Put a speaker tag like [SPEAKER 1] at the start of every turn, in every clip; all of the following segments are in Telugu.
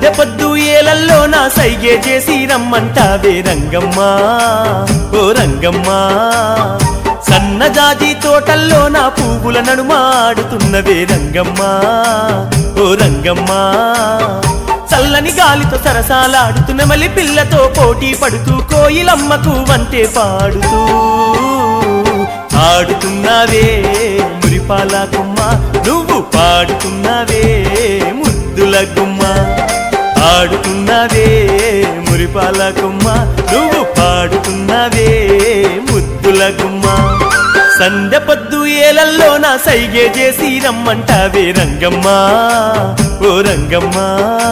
[SPEAKER 1] సందె పొద్దు ఏలల్లో నా సైగే చేసి రమ్మంటావే రంగమ్మా ఓ రంగమ్మా సన్నజాజి తోటల్లో నా పువ్వుల నడుమాడుతున్నవే రంగమ్మా ఓ రంగమ్మా చల్లని గాలితో సరసాలాడుతున్న మలి పిల్లతో పోటీ పడుతూ కోయిలమ్మకు వంటే పాడుతూ ఆడుతున్నావే మురిపాల గుమ్మ నువ్వు పాడుతున్నావే ముద్దుల గుమ్మ ఆడుతున్నావే మురిపాల గుమ్మ నువ్వు పాడుతున్నావే ముద్దుల గుమ్మ సందె పొద్దు ఏలల్లో నా సైగే చేసి రమ్మంటావే రంగమ్మా ఓ రంగమ్మా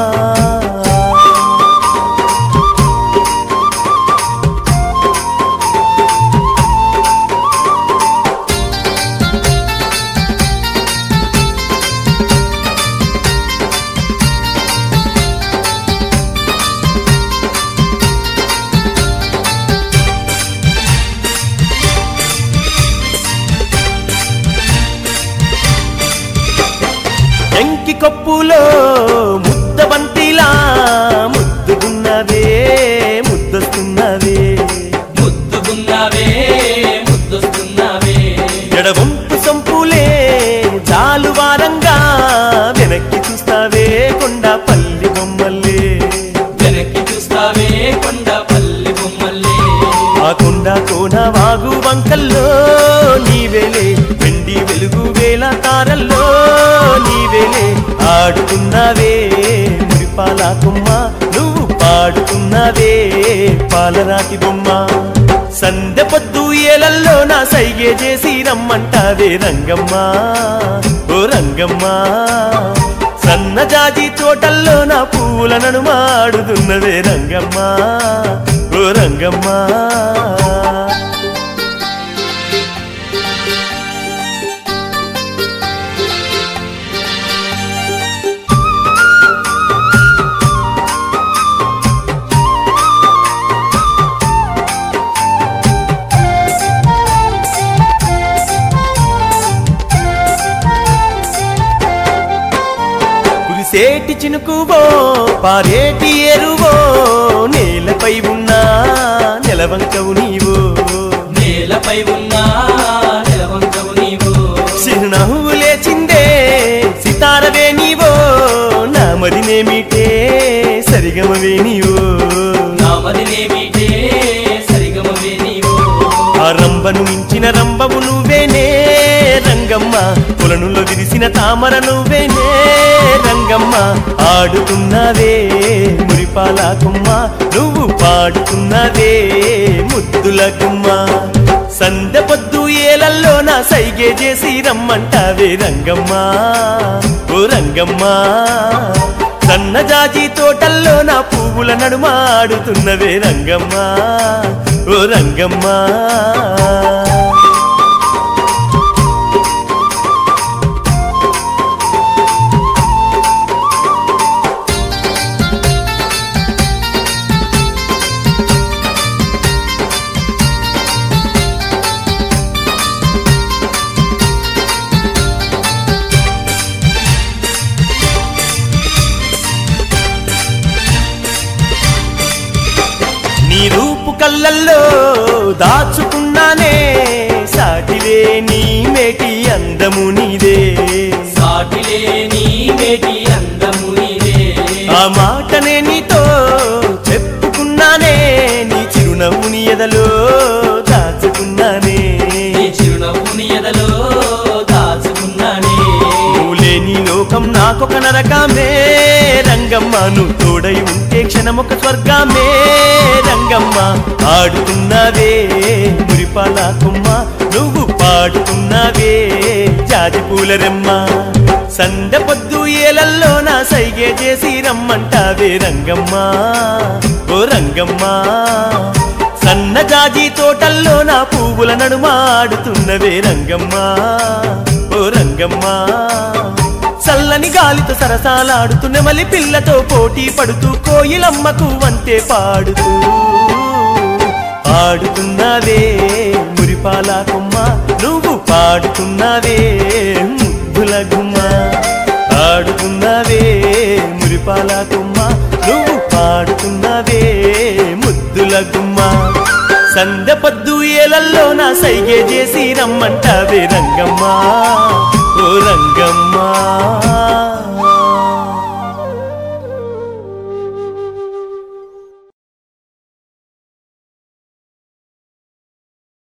[SPEAKER 1] ఎంకి కొప్పులో ముద్ద బంతిలా ముద్దుకున్నవే ముద్దొస్తున్నవే
[SPEAKER 2] ముద్దుకున్నావే ముద్దొస్తున్నావే
[SPEAKER 1] ఎడవంపు సంపులే చాలు వారంగా వెనక్కి చూస్తావే కొండ పల్లి బొమ్మల్లే
[SPEAKER 2] వెనక్కి చూస్తావే కొండ పల్లి బొమ్మల్లే
[SPEAKER 1] ఆ కొండ కోన వాగు వంకల్లో నీవేలే వెండి వెలుగు వేల తారల్లో నీవేలే ఆడుతున్నావే మురిపాల కొమ్మ నువ్వు పాడుతున్నావే పాలరాతి బొమ్మ సందె పొద్దు ఏలల్లో నా సైగే చేసి రమ్మంటావే రంగమ్మా ఓ రంగమ్మా సన్నజాజి తోటల్లో నా పూల నడుమాడుతున్నవే రంగమ్మా ఓ రంగమ్మా కురిసేటి చినుకువో పారేటి ఎరువో నేలపై ఉన్నా నెలవంకవు నీవో
[SPEAKER 2] నేలపై ఉన్న నెలవంకవు నీవు
[SPEAKER 1] చిరునవ్వు లేచిందే సితారవే నీవో నా మదినేమిటే సరిగమవే నీవో
[SPEAKER 2] నామదినేమిటే సరిగమవే నీవు
[SPEAKER 1] ఆ రంబను మించిన రంబము నువ్వేనే రంగమ్మ కొలనులో విరిసిన తామర నువ్వేనే రంగమ్మ ఆడుతున్నావే మురిపాల కుమ్మ నువ్వు పాడుతున్నావే ముద్దుల గుమ్మ సందె పొద్దు ఏలల్లో నా సైగే చేసి రమ్మంటావే రంగమ్మ ఓ రంగమ్మ సన్నజాజి తోటల్లో నా పువ్వుల నడుమాడుతున్నవే రంగమ్మ ఓ రంగమ్మ నీ రూపు కళ్ళల్లో దాచుకున్నానే సాటిలే నీ మేటి అందము నీదే
[SPEAKER 2] సాటిలే నీ మేటి అందము నీదే
[SPEAKER 1] ఆ మాటనే నీతో చెప్పుకున్నానే నీ చిరునవ్వు నీ ఎదలో దాచుకున్నానే
[SPEAKER 2] నీ చిరునవ్వుని ఎదలో దాచుకున్నానే
[SPEAKER 1] నువ్వు లేని లోకం నాకొక నరకమే రంగమ్మ నువ్వు తోడై ఉంటే క్షణమొక స్వర్గమే రంగమ్మ ఆడుతున్నావే మురిపాల కుమ్మ నువ్వు పాడుతున్నావే జాజి పూలరెమ్మ సందె పొద్దు ఏలల్లో నా సైగే చేసి రమ్మంటావే రంగమ్మ ఓ రంగమ్మ సన్నజాజి తోటల్లో నా పువ్వుల నడుమాడుతున్నవే రంగమ్మా ఓ రంగమ్మా చల్లని గాలితో సరసాలాడుతున్న మలి పిల్లతో పోటీ పడుతూ కోయిలమ్మకు వంతే పాడుతూ పాడుతున్నావే మురిపాల కొమ్మ నువ్వు పాడుతున్నావే ముద్దుల గుమ్మ పాడుతున్నావే మురిపాల కొమ్మ సందె పొద్దు ఏలల్లో నా సైగే చేసి రమ్మంటావే రంగమ్మా ఓ రంగమ్మా